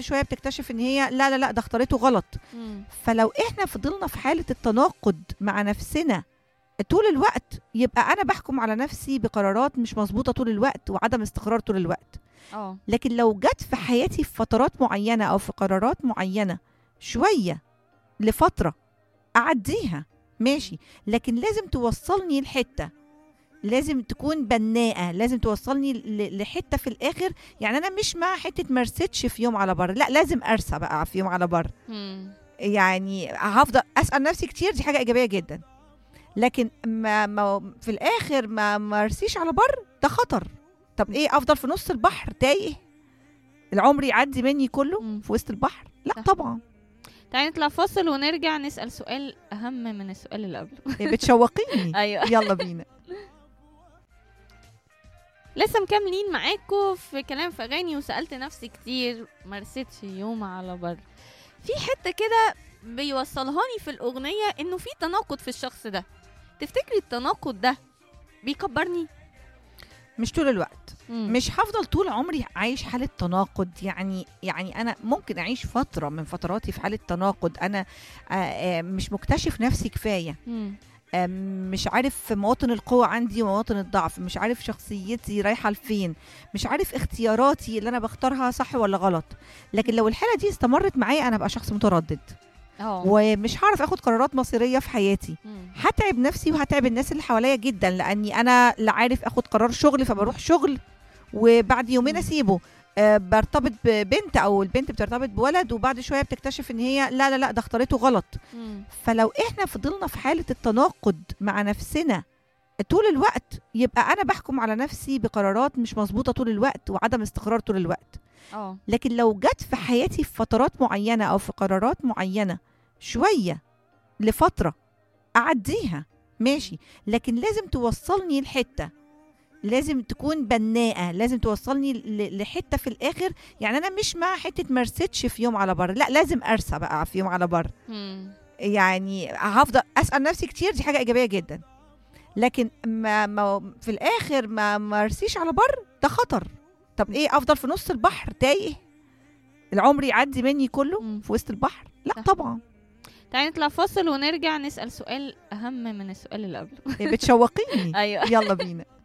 شويه بتكتشف ان هي لا لا لا ده اختارته غلط مم. فلو احنا فضلنا في حاله التناقض مع نفسنا طول الوقت يبقى انا بحكم على نفسي بقرارات مش مظبوطه طول الوقت وعدم استقرار طول الوقت اه لكن لو جت في حياتي في فترات معينه او في قرارات معينه شويه لفتره اعديها ماشي لكن لازم توصلني لحته لازم تكون بناءه لازم توصلني ل- لحته في الاخر يعني انا مش مع حته ما رستش في يوم على بر لا لازم ارسى بقى في يوم على بر مم. يعني هفضل اسال نفسي كتير دي حاجه ايجابيه جدا لكن ما, ما في الاخر ما مرسيش على بر ده خطر طب ايه افضل في نص البحر تايه العمر يعدي مني كله مم. في وسط البحر لا صح. طبعا تعالي نطلع فاصل ونرجع نسأل سؤال أهم من السؤال اللي قبله بتشوقيني أيوه يلا بينا لسه مكملين معاكم في كلام في أغاني وسألت نفسي كتير مرستش يوم على بر في حتة كده بيوصلهاني في الأغنية إنه في تناقض في الشخص ده تفتكري التناقض ده بيكبرني؟ مش طول الوقت مم. مش هفضل طول عمري عايش حالة تناقض يعني يعني أنا ممكن أعيش فترة من فتراتي في حالة تناقض أنا آه، آه، مش مكتشف نفسي كفاية مم. آم، مش عارف مواطن القوة عندي ومواطن الضعف مش عارف شخصيتي رايحة لفين مش عارف اختياراتي اللي أنا بختارها صح ولا غلط لكن لو الحالة دي استمرت معايا أنا بقى شخص متردد اه ومش هعرف أخد قرارات مصيرية في حياتي مم. هتعب نفسي وهتعب الناس اللي حواليا جدا لأني أنا لا عارف أخد قرار شغل فبروح شغل وبعد يومين مم. أسيبه آه، برتبط ببنت او البنت بترتبط بولد وبعد شويه بتكتشف ان هي لا لا لا ده اختارته غلط مم. فلو احنا فضلنا في حاله التناقض مع نفسنا طول الوقت يبقى انا بحكم على نفسي بقرارات مش مظبوطه طول الوقت وعدم استقرار طول الوقت اه لكن لو جت في حياتي في فترات معينه او في قرارات معينه شويه لفتره اعديها ماشي لكن لازم توصلني لحته لازم تكون بناءه لازم توصلني ل- لحته في الاخر يعني انا مش مع حته ما رستش في يوم على بر لا لازم ارسى بقى في يوم على بر مم. يعني هفضل اسال نفسي كتير دي حاجه ايجابيه جدا لكن ما, ما في الاخر ما مرسيش على بر ده خطر طب ايه افضل في نص البحر تايه العمر يعدي مني كله مم. في وسط البحر لا صح. طبعا تعالي نطلع فاصل ونرجع نسأل سؤال أهم من السؤال اللي قبله بتشوقيني أيوه يلا بينا